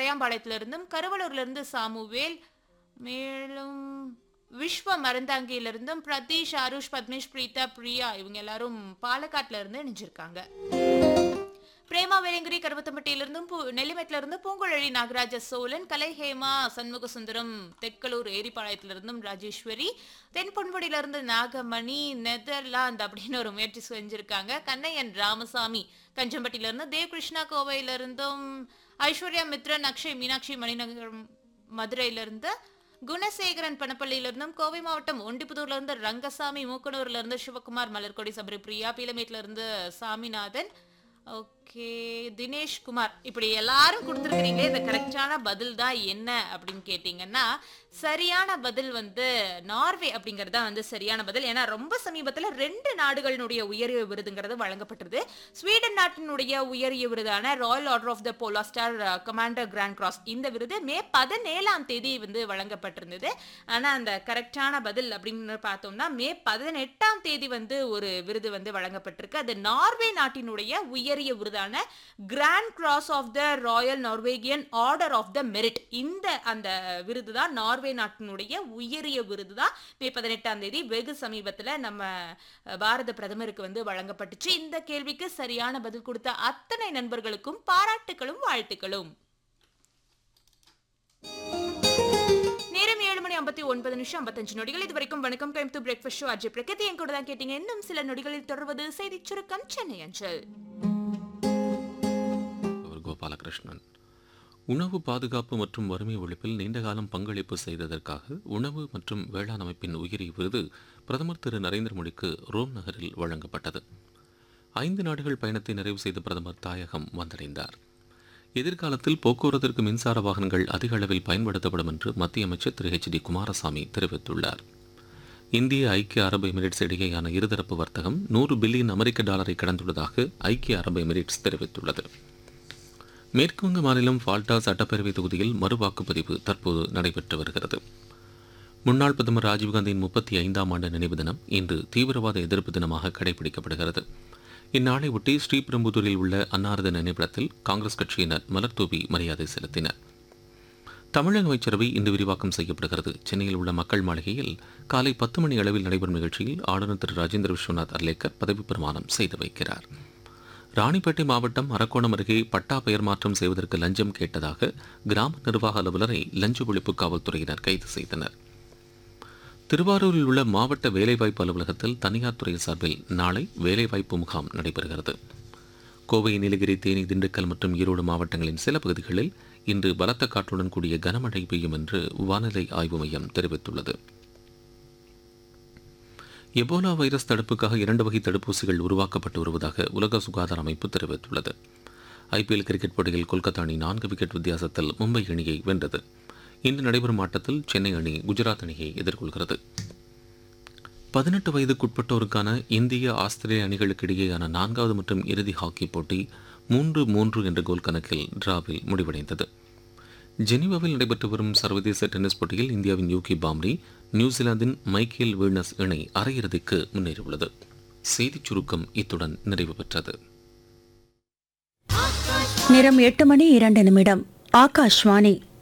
கரையாம்பாளையத்திலிருந்தும் கருவலூர்லேருந்து Samuel மேலும் விஸ்வ மருந்தாங்கியிலிருந்தும் பிரதீஷ் ஆருஷ் பத்மேஷ் பிரீதா பிரியா இவங்க எல்லாரும் பாலக்காட்டுல இருந்து இணைஞ்சிருக்காங்க பிரேமா வேலங்கிரி கருவத்தம்பட்டியிலிருந்தும் பூ- நெல்லிமேட்டிலிருந்து பூங்குழலி நாகராஜ சோழன் கலை ஹேமா சண்முக சுந்தரம் தெற்கலூர் ஏரிப்பாளையத்திலிருந்தும் ராஜேஸ்வரி தென்பொன்முடியிலிருந்து நாகமணி நெதர்லாந்து அப்படின்னு ஒரு முயற்சி செஞ்சிருக்காங்க கண்ணையன் ராமசாமி கஞ்சம்பட்டியிலிருந்து தேவ் கிருஷ்ணா கோவையிலிருந்தும் ஐஸ்வர்யா மித்ரன் அக்ஷய் மீனாட்சி மணிநகரம் மதுரையிலிருந்து குணசேகரன் பணப்பள்ளியிலிருந்தும் கோவை மாவட்டம் ஒண்டிப்புதூர்ல இருந்து ரங்கசாமி மூக்கனூர்ல இருந்து சிவகுமார் மலர்கொடி சபரி பிரியா பீலமேட்ல இருந்து சாமிநாதன் ஓகே தினேஷ் குமார் இப்படி எல்லாரும் கொடுத்துருக்கீங்க இந்த கரெக்டான பதில் தான் என்ன அப்படின்னு கேட்டிங்கன்னா சரியான பதில் வந்து நார்வே அப்படிங்கிறது தான் வந்து சரியான பதில் ஏன்னா ரொம்ப சமீபத்தில் ரெண்டு நாடுகளினுடைய உயரிய விருதுங்கிறது வழங்கப்பட்டது ஸ்வீடன் நாட்டினுடைய உயரிய விருதான ராயல் ஆர்டர் ஆஃப் த போலா ஸ்டார் கமாண்டர் கிராண்ட் கிராஸ் இந்த விருது மே பதினேழாம் தேதி வந்து வழங்கப்பட்டிருந்தது ஆனால் அந்த கரெக்டான பதில் அப்படின்னு பார்த்தோம்னா மே பதினெட்டாம் தேதி வந்து ஒரு விருது வந்து வழங்கப்பட்டிருக்கு அது நார்வே நாட்டினுடைய உயரிய விருதான Grand Cross of the Royal Norwegian Order of the Merit இந்த அந்த விருது தான் நார்வே நாட்டினுடைய உயரிய விருது தான் மே பதினெட்டாம் தேதி வெகு சமீபத்தில் நம்ம அஹ், பாரத பிரதமருக்கு வந்து வழங்கப்பட்டுச்சு இந்த கேள்விக்கு சரியான பதில் கொடுத்த அத்தனை நண்பர்களுக்கும் பாராட்டுகளும் வாழ்த்துக்களும் நேரம் ஏழு மணி ஐம்பத்தி ஒன்பது நிமிஷம் ஐம்பத்தஞ்சு நொடிகள் இது வரைக்கும் வணக்கம் கோயம்புத்தூர் பிரேக்ஃபாஸ்ட் ஷோ அஜய் பிரகதி என் கூட தான் கேட்டீங்க இன்னும் சில நொடிகளில் தொடர்வது செய்திச் சுருக்கம் சென்னை அஞ்சல் அவர் கோபாலகிருஷ்ணன் உணவு பாதுகாப்பு மற்றும் வறுமை ஒழிப்பில் நீண்டகாலம் பங்களிப்பு செய்ததற்காக உணவு மற்றும் வேளாண் அமைப்பின் உயரிய விருது பிரதமர் திரு நரேந்திர மோடிக்கு ரோம் நகரில் வழங்கப்பட்டது ஐந்து நாடுகள் பயணத்தை நிறைவு செய்த பிரதமர் தாயகம் வந்தடைந்தார் எதிர்காலத்தில் போக்குவரத்திற்கு மின்சார வாகனங்கள் அதிக அளவில் பயன்படுத்தப்படும் என்று மத்திய அமைச்சர் திரு ஹெச் டி குமாரசாமி தெரிவித்துள்ளார் இந்திய ஐக்கிய அரபு எமிரேட்ஸ் இடையேயான இருதரப்பு வர்த்தகம் நூறு பில்லியன் அமெரிக்க டாலரை கடந்துள்ளதாக ஐக்கிய அரபு எமிரேட்ஸ் தெரிவித்துள்ளது மேற்குவங்க மாநிலம் ஃபால்டா சட்டப்பேரவை தொகுதியில் மறுவாக்குப்பதிவு தற்போது நடைபெற்று வருகிறது முன்னாள் பிரதமர் ராஜீவ்காந்தியின் முப்பத்தி ஐந்தாம் ஆண்டு நினைவு தினம் இன்று தீவிரவாத எதிர்ப்பு தினமாக கடைபிடிக்கப்படுகிறது இந்நாளை ஒட்டி ஸ்ரீபெரும்புதூரில் உள்ள அன்னாரது நினைவிடத்தில் காங்கிரஸ் கட்சியினர் மலர்தூவி மரியாதை செலுத்தினர் தமிழக அமைச்சரவை இன்று விரிவாக்கம் செய்யப்படுகிறது சென்னையில் உள்ள மக்கள் மாளிகையில் காலை பத்து மணி அளவில் நடைபெறும் நிகழ்ச்சியில் ஆளுநர் திரு ராஜேந்திர விஸ்வநாத் அர்லேக்கர் பதவிப் பிரமாணம் செய்து வைக்கிறார் ராணிப்பேட்டை மாவட்டம் அரக்கோணம் அருகே பட்டா பெயர் மாற்றம் செய்வதற்கு லஞ்சம் கேட்டதாக கிராம நிர்வாக அலுவலரை லஞ்ச ஒழிப்பு காவல்துறையினர் கைது செய்தனர் திருவாரூரில் உள்ள மாவட்ட வேலைவாய்ப்பு அலுவலகத்தில் தனியார் துறை சார்பில் நாளை வேலைவாய்ப்பு முகாம் நடைபெறுகிறது கோவை நீலகிரி தேனி திண்டுக்கல் மற்றும் ஈரோடு மாவட்டங்களின் சில பகுதிகளில் இன்று பலத்த காற்றுடன் கூடிய கனமழை பெய்யும் என்று வானிலை ஆய்வு மையம் தெரிவித்துள்ளது எபோலா வைரஸ் தடுப்புக்காக இரண்டு வகை தடுப்பூசிகள் உருவாக்கப்பட்டு வருவதாக உலக சுகாதார அமைப்பு தெரிவித்துள்ளது ஐபிஎல் கிரிக்கெட் போட்டியில் கொல்கத்தா அணி நான்கு விக்கெட் வித்தியாசத்தில் மும்பை அணியை வென்றது இன்று நடைபெறும் ஆட்டத்தில் சென்னை அணி குஜராத் அணியை எதிர்கொள்கிறது பதினெட்டு வயதுக்குட்பட்டோருக்கான இந்திய ஆஸ்திரேலிய அணிகளுக்கு இடையேயான நான்காவது மற்றும் இறுதி ஹாக்கி போட்டி மூன்று மூன்று என்ற கோல் கணக்கில் டிராவில் முடிவடைந்தது ஜெனீவாவில் நடைபெற்று வரும் சர்வதேச டென்னிஸ் போட்டியில் இந்தியாவின் யூகி பாம்ரி நியூசிலாந்தின் மைக்கேல் வீனஸ் இணை அரையிறுதிக்கு முன்னேறியுள்ளது செய்திச் சுருக்கம் இத்துடன் நிறைவு பெற்றது நிறம் எட்டு மணி இரண்டு நிமிடம் ஆகாஷ்வாணி